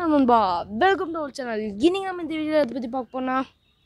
வணக்கம் நண்பா welcome to our channel இன்னைக்கு நம்ம இந்த வீடியோ எதை பற்றி பார்க்க போனால்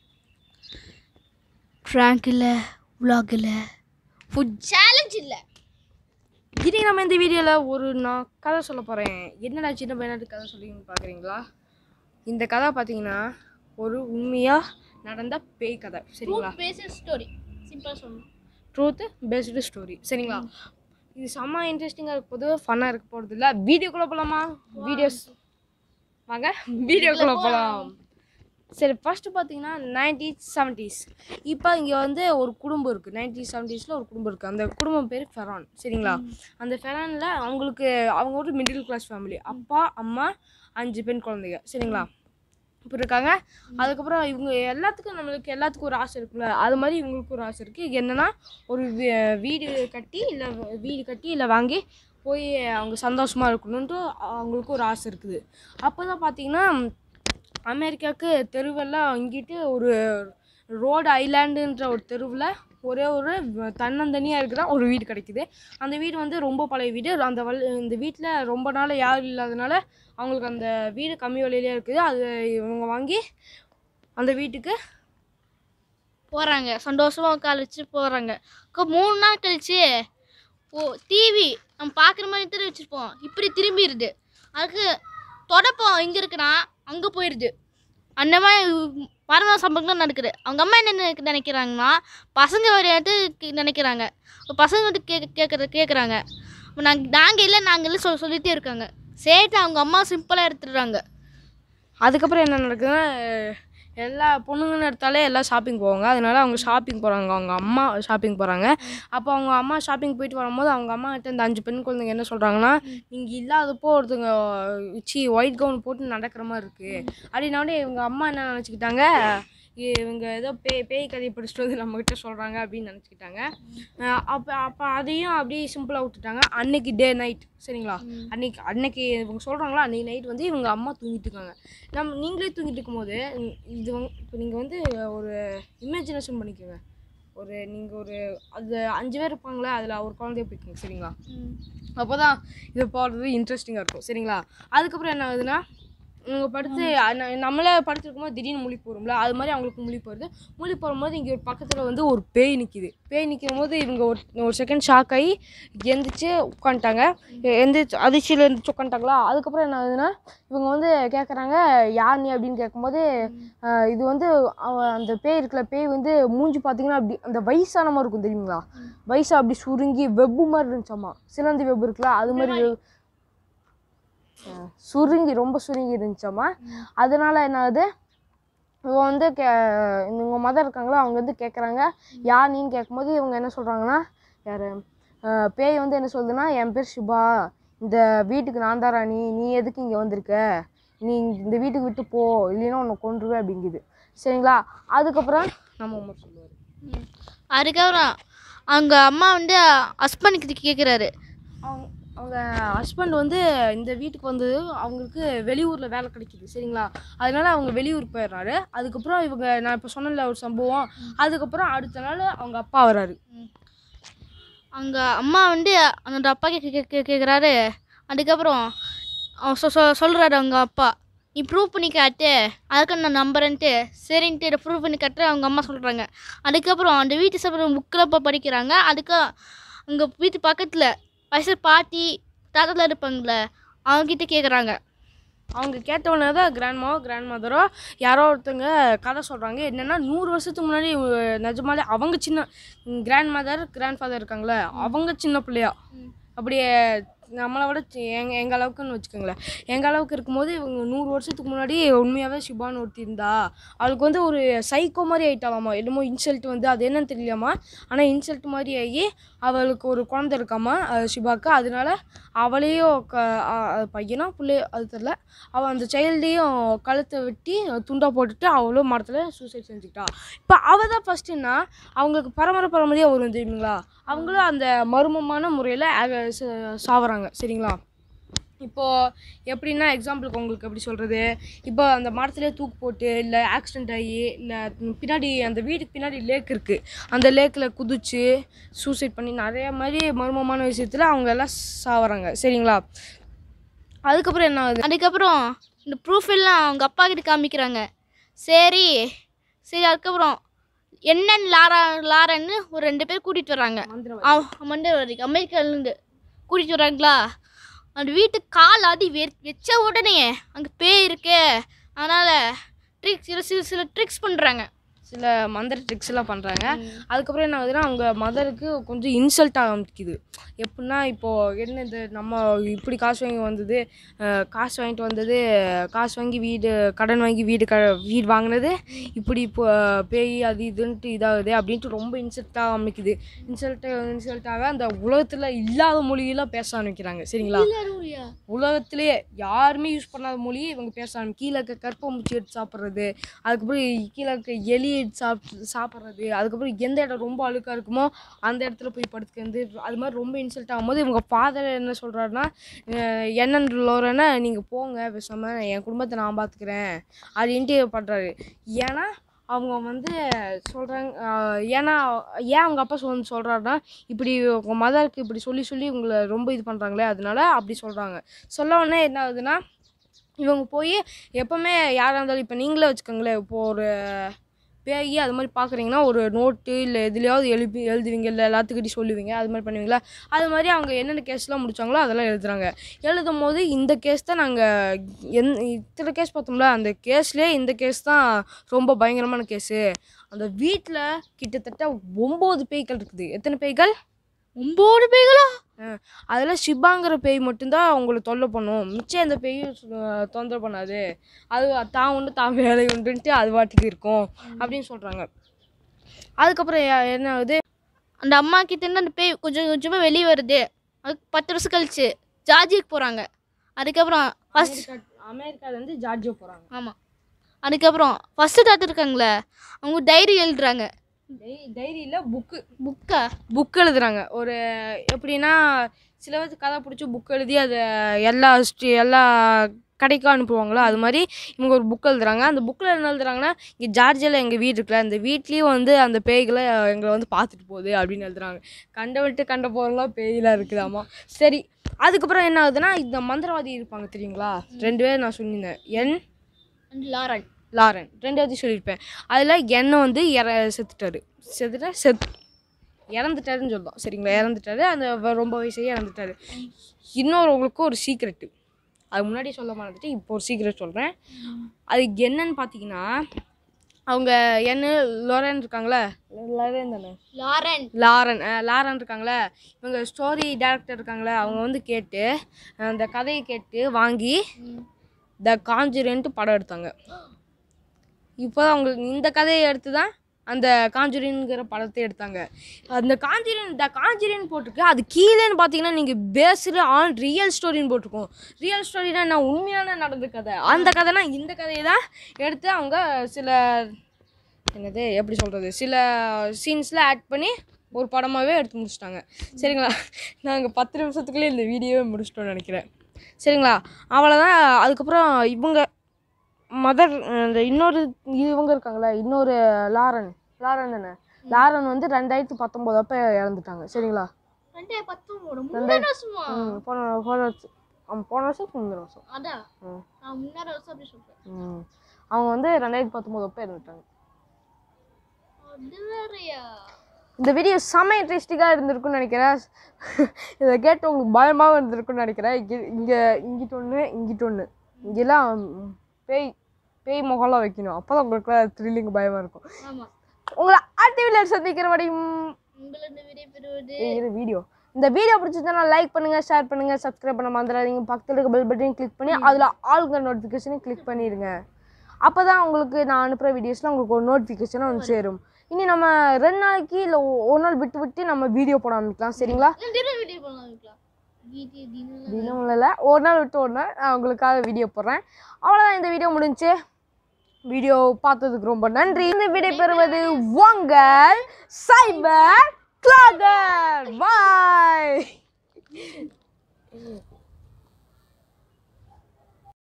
ப்ராங்க் இல்லை vlog இல்லை ஃபுட் சேலஞ்ச் இல்லை இன்னைக்கு நம்ம இந்த வீடியோவில் ஒரு நான் கதை சொல்ல போகிறேன் என்னடா சின்ன பையனாட்டு கதை சொல்லிங்கன்னு பார்க்குறீங்களா இந்த கதை பார்த்தீங்கன்னா ஒரு உண்மையாக நடந்த பேய் கதை சரிங்களா பேசிக் ஸ்டோரி சிம்பிளாக சொல்லணும் ட்ரூத் பேஸ்டு ஸ்டோரி சரிங்களா இது செம்ம இன்ட்ரெஸ்டிங்காக இருக்க போது ஃபன்னாக இருக்க போகிறது இல்லை வீடியோக்குள்ளே போகலாமா வீடியோஸ் வாங்க வீடியோக்குள்ளே போகலாம் சரி ஃபஸ்ட்டு பார்த்தீங்கன்னா நைன்டீன் செவன்ட்டீஸ் இப்போ இங்கே வந்து ஒரு குடும்பம் இருக்குது நைன்டீன் செவன்ட்டீஸில் ஒரு குடும்பம் இருக்குது அந்த குடும்பம் பேர் ஃபெரான் சரிங்களா அந்த ஃபெரானில் அவங்களுக்கு அவங்க ஒரு மிடில் கிளாஸ் ஃபேமிலி அப்பா அம்மா அஞ்சு பெண் குழந்தைங்க சரிங்களா இப்போ இருக்காங்க அதுக்கப்புறம் இவங்க எல்லாத்துக்கும் நம்மளுக்கு எல்லாத்துக்கும் ஒரு ஆசை இருக்குல்ல அது மாதிரி இவங்களுக்கு ஒரு ஆசை இருக்குது என்னென்னா ஒரு வீ- வீடு கட்டி இல்லை வீடு கட்டி இல்லை வாங்கி போய் அவங்க சந்தோஷமாக இருக்கணுன்ட்டு அவங்களுக்கு ஒரு ஆசை இருக்குது அப்போ தான் பார்த்தீங்கன்னா அமெரிக்காவுக்கு தெருவெல்லாம் இங்கிட்டு ஒரு ரோடு ஐலாண்டுன்ற ஒரு தெருவில் ஒரே ஒரு தன்னந்தனியாக இருக்கிற ஒரு வீடு கிடைக்குது அந்த வீடு வந்து ரொம்ப பழைய வீடு அந்த வல் இந்த வீட்டில் ரொம்ப நாள் யாரும் இல்லாதனால அவங்களுக்கு அந்த வீடு கம்மி விலையிலே இருக்குது அது இவங்க வாங்கி அந்த வீட்டுக்கு போகிறாங்க சந்தோஷமாக உட்கார வச்சு போகிறாங்க மூணு நாள் கழிச்சு ஓ டிவி நம்ம பார்க்குற மாதிரி திரும்பி வச்சுருப்போம் இப்படி திரும்பிடுது அதுக்கு தொடப்பம் எங்கே இருக்குன்னா அங்கே போயிடுது அந்த மாதிரி மரண சம்பவம் நடக்குது அவங்க அம்மா என்ன நினைக்க- நினைக்கிறாங்கன்னா பசங்க விளையாட்டு நினைக்கிறாங்க அப்ப பசங்க வந்து கேட்க கேட்குற கேட்குறாங்க நாங்கள் நாங்கள் இல்லை நாங்கள் இல்லை சொல் சொல்லிகிட்டே இருக்காங்க சேட்டு அவங்க அம்மா சிம்பிளாக எடுத்துடுறாங்க அதுக்கப்புறம் என்ன நடக்குதுன்னா அஹ், எல்லா பொண்ணுங்கன்னு எடுத்தாலே எல்லாம் ஷாப்பிங் போவாங்க அதனால அவங்க ஷாப்பிங் போகிறாங்க அவங்க அம்மா ஷாப்பிங் போகிறாங்க அப்போ அவங்க அம்மா ஷாப்பிங் போயிட்டு வரும்போது அவங்க அம்மா கிட்ட இந்த அஞ்சு பெண் குழந்தைங்க என்ன சொல்கிறாங்கன்னா நீங்கள் இல்லாதப்போ ஒருத்தங்க சி ஒயிட் கவுன் போட்டு நடக்கிற மாதிரி இருக்குது அப்படின்னோடனே இவங்க அம்மா என்ன நினச்சிக்கிட்டாங்க இவங்க ஏதோ பேய் பேய் கதையை படிச்சுட்டு வந்து நம்மக்கிட்ட சொல்கிறாங்க அப்படின்னு நினச்சிக்கிட்டாங்க அப்போ அப்போ அதையும் அப்படியே சிம்பிளாக விட்டுட்டாங்க அன்னைக்கு டே நைட் சரிங்களா அன்னைக்கு அன்னைக்கு இவங்க சொல்கிறாங்களா அன்னைக்கு நைட் வந்து இவங்க அம்மா தூங்கிட்டு இருக்காங்க நம்ம நீங்களே தூங்கிட்டு இருக்கும்போது உம், இது வந்து இப்போ நீங்கள் வந்து ஒரு இமேஜினேஷன் பண்ணிக்கோங்க ஒரு நீங்கள் ஒரு அது அஞ்சு பேர் இருப்பாங்களே அதில் ஒரு குழந்தைய போய்க்குங்க சரிங்களா அப்போ தான் இது போகிறது இன்ட்ரெஸ்டிங்காக இருக்கும் சரிங்களா அதுக்கப்புறம் என்ன ஆகுதுன்னா இவங்க படுத்து அ- நம்மளே படுத்துருக்கும்போது திடீர்னு முழி போகிறோம்ல அது மாதிரி அவங்களுக்கு முழி போகிறது முழி போகும்போது இங்கே ஒரு பக்கத்தில் வந்து ஒரு பேய் நிற்கிது பேய் நிற்கும் போது இவங்க ஒரு ஒரு செகண்ட் ஷாக் ஆகி எந்திரிச்சு உட்காந்துட்டாங்க எந்திரிச்சு அதிர்ச்சியில் எழுந்திரிச்சு உட்காந்துட்டாங்களா அதுக்கப்புறம் என்ன ஆகுதுன்னா இவங்க வந்து கேட்குறாங்க யார் நீ அப்படின்னு கேட்கும்போது அஹ், இது வந்து அவ- அந்த பேய் இருக்குல்ல பேய் வந்து மூஞ்சி பார்த்தீங்கன்னா அப்படி அந்த வயசான மாதிரி இருக்கும் தெரியுங்களா வயசா அப்படி சுருங்கி வெப்பு மாதிரி இருந்துச்சாமா சிலந்தி வெப்பு இருக்குல்ல அது மாதிரி வெ- அஹ், சுருங்கி ரொம்ப சுருங்கி இருந்துச்சாமா அதனால என்ன ஆகுது இவங்க வந்து கே இவங்க மதர் இருக்காங்களா அவங்க வந்து கேட்குறாங்க யார் நீன்னு கேட்கும்போது இவங்க என்ன சொல்கிறாங்கன்னா யார் பேய் வந்து என்ன சொல்லுதுன்னா என் பேர் சுபா இந்த வீட்டுக்கு நான் தான் ராணி நீ எதுக்கு இங்கே வந்திருக்க நீ இந்த வீட்டுக்கு விட்டு போ இல்லைன்னா உன்னை கொன்றுவேன் அப்படிங்குது சரிங்களா அதுக்கப்புறம் நம்ம உமர் சொல்லுவார் அதுக்கப்புறம் அவங்க அம்மா வந்து ஹஸ்பண்டுக்கு கேட்குறாரு அவங்க அவங்க ஹஸ்பண்ட் வந்து இந்த வீட்டுக்கு வந்து அவங்களுக்கு வெளியூரில் வேலை கிடைக்குது சரிங்களா அதனால அவங்க வெளியூர் போயிடுறாரு அதுக்கப்புறம் இவங்க நான் இப்போ சொன்னல ஒரு சம்பவம் அதுக்கப்புறம் அடுத்த நாள் அவங்க அப்பா வராரு அவங்க அம்மா வந்து அந்த அப்பா கே கேட்குறாரு அதுக்கப்புறம் அவன் சொ சொ- சொல்றாரு அவங்க அப்பா நீ ப்ரூவ் பண்ணி காட்டு அதுக்கு நான் நம்புறேன்ட்டு சரின்ட்டு ப்ரூவ் பண்ணி காட்டு அவங்க அம்மா சொல்கிறாங்க அதுக்கப்புறம் அந்த வீட்டு சாப்பிட்ற புக்கில் இப்போ படிக்கிறாங்க அதுக்கு அங்கே வீட்டு பக்கத்தில் வயசு பாட்டி தாத்தாலாம் இருப்பாங்களே அவங்கக்கிட்ட கேட்குறாங்க அவங்க கேட்டவுடனே தான் கிராண்ட்மாவோ கிராண்ட் மதரோ யாரோ ஒருத்தங்க கதை சொல்கிறாங்க என்னென்னா நூறு வருஷத்துக்கு முன்னாடி இவ- நிஜமாலே அவங்க சின்ன கிராண்ட் மதர் கிராண்ட் ஃபாதர் இருக்காங்களே அவங்க சின்ன பிள்ளையா அப்படியே நம்மளை விட சி- எங்க எங்கள் அளவுக்குன்னு வச்சுக்கோங்களேன் எங்கள் அளவுக்கு இருக்கும்போது இவங்க நூறு வருஷத்துக்கு முன்னாடி உண்மையாகவே சிபான்னு ஒருத்தி இருந்தா அவளுக்கு வந்து ஒரு சைக்கோ மாதிரி ஆயிட்டாலாமா என்னமோ இன்சல்ட் வந்து அது என்னன்னு தெரியலையாமா ஆனால் இன்சல்ட் மாதிரி ஆகி அவளுக்கு ஒரு குழந்தை இருக்காமா அஹ் சிபாக்கு அதனால அவளையும் க அ- அது பையனா பிள்ளையோ அது தெரில அவள் அந்த சைல்டையும் கழுத்தை வெட்டி துண்டா போட்டுட்டு அவளும் மரத்தில் சூசைட் செஞ்சுக்கிட்டா இப்போ அவள் தான் ஃபஸ்ட்டுன்னா அவங்களுக்கு பரம்பரை பரம்பரையாக வரும் தெரியுங்களா அவங்களும் அந்த மர்மமான முறையில் சாவறாங்க சரிங்களா இப்போது எப்படின்னா எக்ஸாம்பிளுக்கு உங்களுக்கு எப்படி சொல்கிறது இப்போ அந்த மரத்துலேயே தூக்கு போட்டு இல்லை ஆக்சிடென்ட் ஆகி இல்லை பின்னாடி அந்த வீட்டுக்கு பின்னாடி லேக் இருக்குது அந்த லேக்கில் குதிச்சு சூசைட் பண்ணி நிறைய மாதிரி மர்மமான விஷயத்தில் அவங்க எல்லாம் சாவறாங்க சரிங்களா அதுக்கப்புறம் என்ன ஆகுது அதுக்கப்புறம் இந்த ப்ரூஃப் எல்லாம் அவங்க அப்பா கிட்ட காமிக்கிறாங்க சரி சரி அதுக்கப்புறம் என்னன்னு லாரா லாரன்னு ஒரு ரெண்டு பேர் கூட்டிகிட்டு வர்றாங்க மண்டவரிக்கு அமெரிக்காலேருந்து கூட்டிகிட்டு வர்றாங்களா அந்த வீட்டுக்கு கால் ஆதி வெ வச்ச உடனே அங்கே பேய் இருக்கு அதனால் ட்ரிக்ஸ் சில சில சில ட்ரிக்ஸ் பண்ணுறாங்க சில மந்திர ட்ரிக்ஸ் எல்லாம் பண்ணுறாங்க அதுக்கப்புறம் என்ன ஆகுதுன்னா அவங்க மதருக்கு கொஞ்சம் இன்சல்ட் ஆரம்பிக்குது எப்படின்னா இப்போது என்ன இது நம்ம இப்படி காசு வாங்கி வந்தது அஹ், காசு வாங்கிட்டு வந்தது காசு வாங்கி வீடு கடன் வாங்கி வீடு க வீடு வாங்கினது இப்படி இப்போ பேய் அது இதுன்ட்டு இதாகுது அப்படின்ட்டு ரொம்ப இன்சல்ட்டாக ஆரம்பிக்குது இன்சல்ட்டாக இன்சல்ட்டாக அந்த உலகத்தில் இல்லாத மொழியெல்லாம் பேச ஆரம்பிக்கிறாங்க சரிங்களா உலகத்திலேயே யாருமே யூஸ் பண்ணாத மொழியை இவங்க பேச ஆரம்பி கீழே இருக்க கற்பம்பூச்சி எடுத்து சாப்பிட்றது அதுக்கப்புறம் கீழே இருக்க எலி எடுத்து சாப்பிட்டு சாப்பிட்றது அதுக்கப்புறம் எந்த இடம் ரொம்ப அழுக்காக இருக்குமோ அந்த இடத்துல போய் படுத்துக்கிறது அது மாதிரி ரொம்ப இன்சல்ட் ஆகும்போது இவங்க ஃபாதர் என்ன சொல்கிறாருன்னா என்னன்னு லோரன்னா நீங்கள் போங்க பேசாமல் என் குடும்பத்தை நான் பார்த்துக்கிறேன் அப்படின்ட்டு பண்ணுறாரு ஏன்னா அவங்க வந்து சொல்கிறாங்க ஏன்னா ஏன் அவங்க அப்பா சொல் சொல்கிறாருன்னா இப்படி உங்கள் மதருக்கு இப்படி சொல்லி சொல்லி உங்களை ரொம்ப இது பண்ணுறாங்களே அதனால அப்படி சொல்கிறாங்க சொல்ல உடனே என்ன ஆகுதுன்னா இவங்க போய் எப்போவுமே யாராக இருந்தாலும் இப்போ நீங்களே வச்சுக்கோங்களேன் இப்போ ஒரு பேய் அது மாதிரி பார்க்குறீங்கன்னா ஒரு நோட்டு இல்லை எதுலையாவது எழுப்பி எழுதுவீங்க இல்லை எல்லாத்துக்கிட்டையும் சொல்லுவீங்க அது மாதிரி பண்ணுவீங்களா அது மாதிரி அவங்க என்னென்ன கேஸ்லாம் முடிச்சாங்களோ அதெல்லாம் எழுதுறாங்க எழுதும் போது இந்த கேஸ் தான் நாங்கள் எந் இத்தனை கேஸ் பார்த்தோம்ல அந்த கேஸ்லேயே இந்த கேஸ் தான் ரொம்ப பயங்கரமான கேஸு அந்த வீட்டில் கிட்டத்தட்ட ஒம்பது பேய்கள் இருக்குது எத்தனை பேய்கள் ஒம்பது பேய்களா அதில் ஷிபாங்கிற பேய் மட்டும்தான் அவங்கள தொல்லை பண்ணும் மிச்சம் எந்த பேயும் சு- தொந்தரவு பண்ணாது அது தான் உண்டு தான் வேலை உண்டுன்ட்டு அது பாட்டுக்கு இருக்கும் அப்படின்னு சொல்கிறாங்க அதுக்கப்புறம் எ- என்ன ஆகுது அந்த அம்மா கிட்டேருந்து அந்த பேய் கொஞ்சம் கொஞ்சமாக வெளியே வருது அதுக்கு பத்து வருஷம் கழிச்சு ஜார்ஜிக்கு போகிறாங்க அதுக்கப்புறம் ஃபஸ்ட் அமெரிக்கா அமெரிக்காலேருந்து ஜார்ஜியா போகிறாங்க ஆமாம் அதுக்கப்புறம் ஃபஸ்ட்டு தாத்து இருக்காங்களே அவங்க டைரி எழுதுறாங்க டைரியில் புக்கு புக்கா புக் எழுதுறாங்க ஒரு எப்படின்னா சில பேருக்கு கதை பிடிச்சி புக் எழுதி அதை எல்லா ஸ்ட்ரீ எல்லா கடைக்கும் அனுப்புவாங்களோ அது மாதிரி இவங்க ஒரு புக் எழுதுறாங்க அந்த புக்கில் என்ன எழுதுறாங்கன்னா இங்கே ஜார்ஜியாவில் எங்கள் வீடு இருக்குல்ல அந்த வீட்லேயும் வந்து அந்த பேய்களை எங்களை வந்து பார்த்துட்டு போகுது அப்படின்னு எழுதுறாங்க கண்ட விட்டு கண்ட போகிறலாம் பேயெலாம் இருக்குதாமா சரி அதுக்கப்புறம் என்ன ஆகுதுன்னா இந்த மந்திரவாதி இருப்பாங்க தெரியுங்களா ரெண்டு பேர் நான் சொல்லியிருந்தேன் என் அண்ட் லாரன் லாரன் ரெண்டாவது சொல்லியிருப்பேன் அதில் எண்ணெய் வந்து இற செத்துட்டாரு செத்துட்டா செத் இறந்துட்டாருன்னு சொல்லலாம் சரிங்களா இறந்துட்டாரு அந்த வ- ரொம்ப வயசே இறந்துட்டாரு இன்னொருவங்களுக்கு ஒரு சீக்ரெட்டு அது முன்னாடி சொல்ல மறந்துட்டு இப்போ ஒரு சீக்ரெட் சொல்கிறேன் அது என்னன்னு பார்த்தீங்கன்னா அவங்க என்ன லோரன் இருக்காங்களே லோரன் தானே லாரன் லாரன் அஹ் லாரன் இருக்காங்களே இவங்க ஸ்டோரி டேரக்டர் இருக்காங்களே அவங்க வந்து கேட்டு அந்த கதையை கேட்டு வாங்கி த காஞ்சுரின்ட்டு படம் எடுத்தாங்க இப்போ அவங்களுக்கு இந்த கதையை எடுத்து தான் அந்த காஞ்சுரின்ங்கிற படத்தை எடுத்தாங்க அந்த காஞ்சுரின் த காஞ்சுரின் போட்டிருக்கு அது கீழேன்னு பார்த்தீங்கன்னா நீங்கள் பேஸ்டு ஆன் ரியல் ஸ்டோரின்னு போட்டிருக்கோம் ரியல் ஸ்டோரினா என்ன உண்மையான நடந்த கதை அந்த கதைனா இந்த கதையை தான் எடுத்து அவங்க சில என்னது எப்படி சொல்கிறது சில சீன்ஸில் ஆட் பண்ணி ஒரு படமாகவே எடுத்து முடிச்சிட்டாங்க சரிங்களா நாங்கள் பத்து நிமிஷத்துக்குள்ளே இந்த வீடியோவே முடிச்சிட்டோம்னு நினைக்கிறேன் சரிங்களா அவ்வளோதான் அதுக்கப்புறம் இவங்க மதர் இந்த இன்னொரு இவங்க இருக்காங்களே இன்னொரு லாரன் லாரன் தானே லாரன் வந்து ரெண்டாயிரத்தி பத்தொம்போது அப்போ இறந்துட்டாங்க சரிங்களா ரெண்டாயிரத்தி பத்தொம்போது முன்னாடி வருஷமா ம், போன போன வருஷம் ஆமாம் போன வருஷம் முந்தின வருஷம் அதான் ம். நான் முன்னாடி வருஷம் அப்படி சொல்கிறேன் ம். அவங்க வந்து ரெண்டாயிரத்தி பத்தொம்போது அப்போ இறந்துட்டாங்க அது வேறையா இந்த வீடியோ செம்ம இன்ட்ரெஸ்டிங்காக இருந்திருக்கும்னு நினைக்கிறேன் இதை கேட்டு உங்களுக்கு பயமாகவும் இருந்திருக்கும்னு நினைக்கிறேன் இங்கே இங்கே இங்கிட்டு ஒன்று இங்கிட்டு ஒன்று இங்கெல்லாம் பேய் பேய் முகம்லாம் வைக்கணும் அப்போ தான் உங்களுக்குலாம் த்ரில்லிங் பயமாக இருக்கும் ஆமாம் உங்களை அடுத்த வீடியோ சந்திக்கிற வரையும் உங்களிருந்து விடைபெறுவது இது வீடியோ இந்த வீடியோ பிடிச்சிருந்தா லைக் பண்ணுங்க ஷேர் பண்ணுங்க சப்ஸ்கிரைப் பண்ண மறந்துடாதீங்க பக்கத்தில் இருக்க பெல் பட்டனையும் கிளிக் பண்ணி அதில் ஆளுங்க நோட்டிஃபிகேஷனையும் கிளிக் பண்ணிடுங்க அப்போ தான் உங்களுக்கு நான் அனுப்புகிற வீடியோஸ்லாம் உங்களுக்கு ஒரு நோட்டிஃபிகேஷனாக வந்து சேரும் இனி நம்ம ரெண்டு நாளைக்கு இல்லை ஒரு நாள் விட்டு விட்டு நம்ம வீடியோ போட ஆரம்பிக்கலாம் சரிங்களா தினம் வீடியோ பண்ணலாம் வைக்கலாம் வீடியோ தினம் தினம் இல்லை ஒரு நாள் விட்டு ஒரு நாள் நான் உங்களுக்காக வீடியோ போடுறேன் அவ்வளோதான் இந்த வீடியோ முடிஞ்சுச்சு வீடியோ பார்த்ததுக்கு ரொம்ப நன்றி இந்த விடை பெறுவது உங்கள் சைபர் கிளாகர் பாய்